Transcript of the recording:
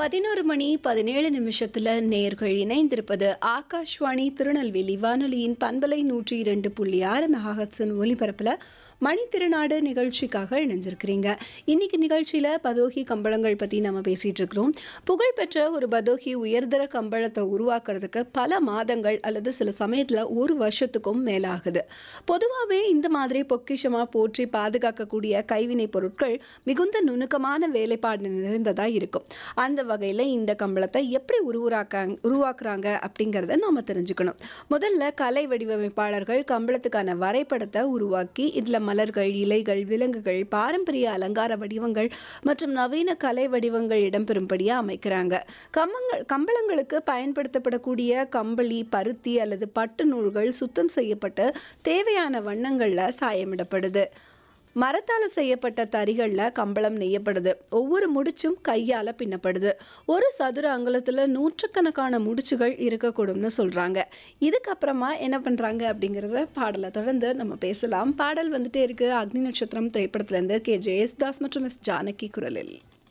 பதினோரு மணி பதினேழு நிமிஷத்துல நேர்கள் இணைந்திருப்பது ஆகாஷ்வாணி திருநெல்வேலி வானொலியின் பண்பலை நூற்றி இரண்டு புள்ளி ஆறு மெகாஹட்ஸின் ஒலிபரப்புல மணி திருநாடு நிகழ்ச்சிக்காக இணைஞ்சிருக்கிறீங்க இன்னைக்கு நிகழ்ச்சியில பதோகி கம்பளங்கள் பத்தி நம்ம பேசிட்டு இருக்கிறோம் புகழ்பெற்ற ஒரு பதோகி உயர்தர கம்பளத்தை உருவாக்குறதுக்கு பல மாதங்கள் அல்லது சில சமயத்துல ஒரு வருஷத்துக்கும் மேலாகுது பொதுவாகவே இந்த மாதிரி பொக்கிஷமா போற்றி பாதுகாக்கக்கூடிய கைவினை பொருட்கள் மிகுந்த நுணுக்கமான வேலைப்பாடு நிறைந்ததா இருக்கும் அந்த வகையில் இந்த கம்பளத்தை எப்படி உருவாக்காங்க உருவாக்குறாங்க அப்படிங்கிறத நாம தெரிஞ்சுக்கணும் முதல்ல கலை வடிவமைப்பாளர்கள் கம்பளத்துக்கான வரைபடத்தை உருவாக்கி இதில் மலர்கள் இலைகள் விலங்குகள் பாரம்பரிய அலங்கார வடிவங்கள் மற்றும் நவீன கலை வடிவங்கள் இடம்பெறும்படியாக அமைக்கிறாங்க கம்பங்கள் கம்பளங்களுக்கு பயன்படுத்தப்படக்கூடிய கம்பளி பருத்தி அல்லது பட்டு நூல்கள் சுத்தம் செய்யப்பட்டு தேவையான வண்ணங்களில் சாயமிடப்படுது மரத்தால் செய்யப்பட்ட தறிகளில் கம்பளம் நெய்யப்படுது ஒவ்வொரு முடிச்சும் கையால் பின்னப்படுது ஒரு சதுர அங்குலத்தில் நூற்றுக்கணக்கான முடிச்சுகள் இருக்கக்கூடும்னு சொல்கிறாங்க இதுக்கப்புறமா என்ன பண்ணுறாங்க அப்படிங்கிறத பாடலை தொடர்ந்து நம்ம பேசலாம் பாடல் வந்துட்டே இருக்கு அக்னி நட்சத்திரம் திரைப்படத்துலேருந்து கே ஜெயசுதாஸ் மற்றும் எஸ் ஜானகி குரலில்